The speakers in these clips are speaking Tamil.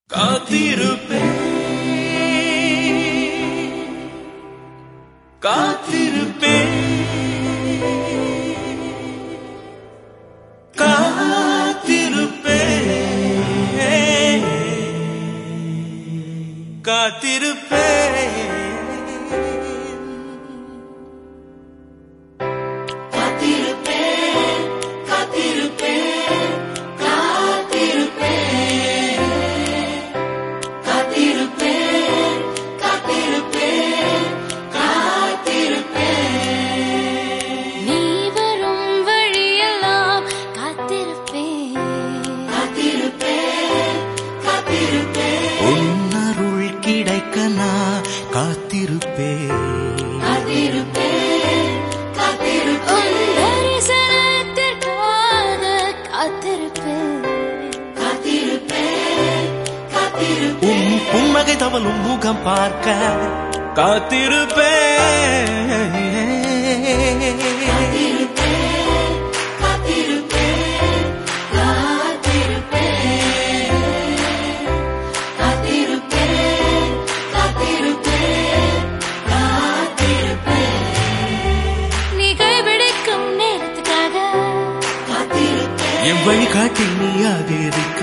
காத்திருப்பேன் காத்திருப்பேன் காத்திருப்பேன் நீ வரும் வழியெல்லாம் காத்திருப்பேன் உன்னருள் கிடைக்க நான் காத்திருப்பேன் உன் தரிசனத்திற்காக காத்திருப்பேன் உன் புன்னகை தவளும் முகம் பார்க்க காத்திருப்பேன் நீ கைபிடிக்கும் நேரத்துக்காக என் வழிகாட்டி நீயாக இருக்க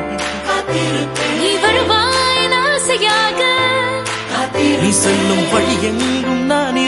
நீ வருவாய் ஆசையாக நீ செல்லும் வழி எங்கும் நான்